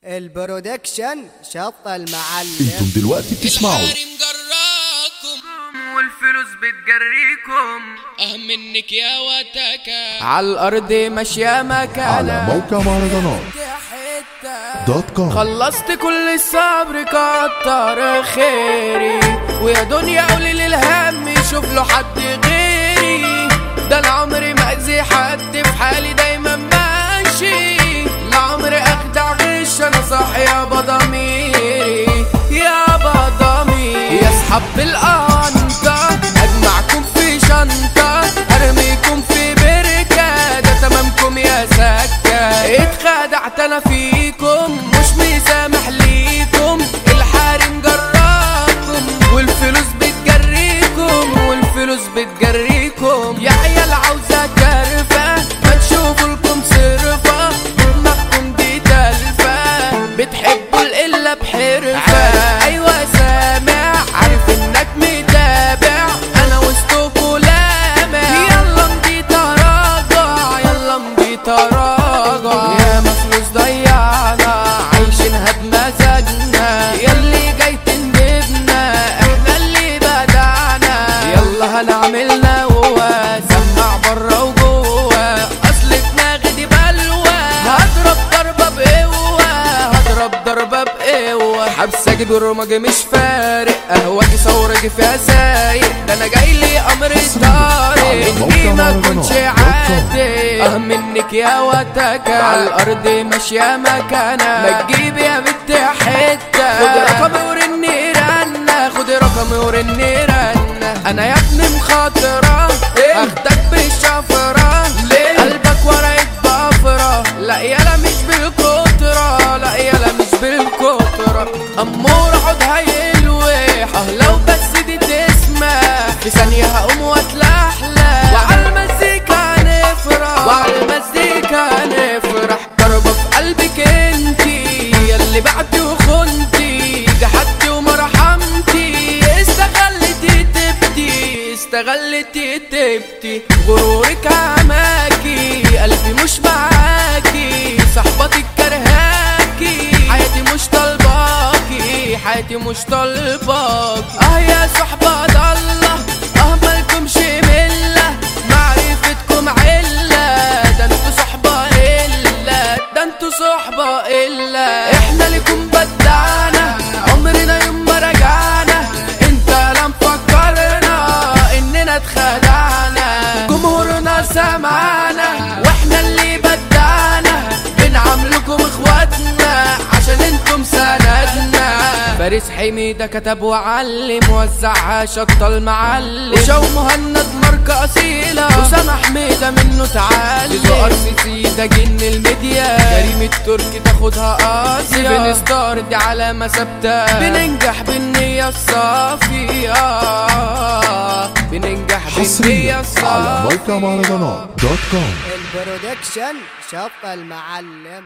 البرودكشن شط المعلم انتم دلوقتي بتسمعوا الحارم جراكم والفلوس بتجريكم اهم منك يا وتكا على الارض ماشيه على مكانها موقع مهرجانات دوت كوم خلصت كل الصبر كتر خيري ويا دنيا قولي للهم يشوف له حد غيري ده انا عمري ما اذي حد في حالي دايما ماشي لا عمري اخدع غش انا صاحي يا ضميري يا ضميري يا اصحاب القنطة اجمعكم في شنطة ارميكم في بركة ده تمامكم يا سكة اتخدعت انا فيكم مش مسامح ليكم الحارم جراكم والفلوس بتجريكم والفلوس بتجريكم يا عيال عاوزة كرفة ما تشوفوا لكم صرفة دماغكم دي تلفة بتحبوا القلة بحرفة ايوه سامع عارف انك متابع انا وسطكوا لامع يلا مضي تراجع يلا مضي تراجع يا مفلوس ضيعنا عايشينها بمزاجنا ياللي جاي تندبنا احنا اللي بدعنا يلا هنعملنا هو سمع بره وجوه اصل دماغي دي بلوى هضرب ضربه بقوه هضرب ضربه بقوه حبس اجيب الرمج مش فارق قهوجي ثورجي فيها سايق ده انا جاي لي امر طارق دي ما كنتش عادي اه منك يا وتكا على الارض ماشيه مكانها ما تجيب يا بنت حته خد رقمي ورني رنه خد رقمي ورني رنه انا يا ابني مخاطره اخدك بالشفره قلبك ورقه بفره لا يالا مش بالكتره لا يالا مش بالكتره امور عودها يلوح اه لو بس دي تسمع في ثانيه هقوم واتلحلح وعلى المزيكا نفرح وعلى المزيكا نفرح ضربه في قلبك انتي ياللي بعتي وخنتي جحدتي وما رحمتي استغلتي تبتي استغلتي تبتي غرورك عماكي قلبي مش معاكي صحبتك كرهاكي حياتي مش طالباكي حياتي مش طالباكي اه يا صحبة الله اه مالكمش ملة معرفتكم علة ده انتوا صحبة إلا ده انتوا صحبة إلا احنا لكم بدعنا عمرنا يوم ما رجعنا انت لا مفكرنا اننا اتخدعنا جمهورنا سمعنا واحنا اللي بدعنا بنعاملكم اخواتنا عشان انتم سندنا فارس حميدة كتب وعلم وزعها شطة المعلم وشو مهند ماركة أصيلة وسامة حميدة منه تعلم زيزو ار سي سي ده جن الميديا كريم التركي تاخدها قاسية سيفن ستار دي علامة ثابتة بننجح بالنية الصافية بننجح بالنية حصريا على الصافية موقع مهرجانات دوت كوم البرودكشن شط المعلم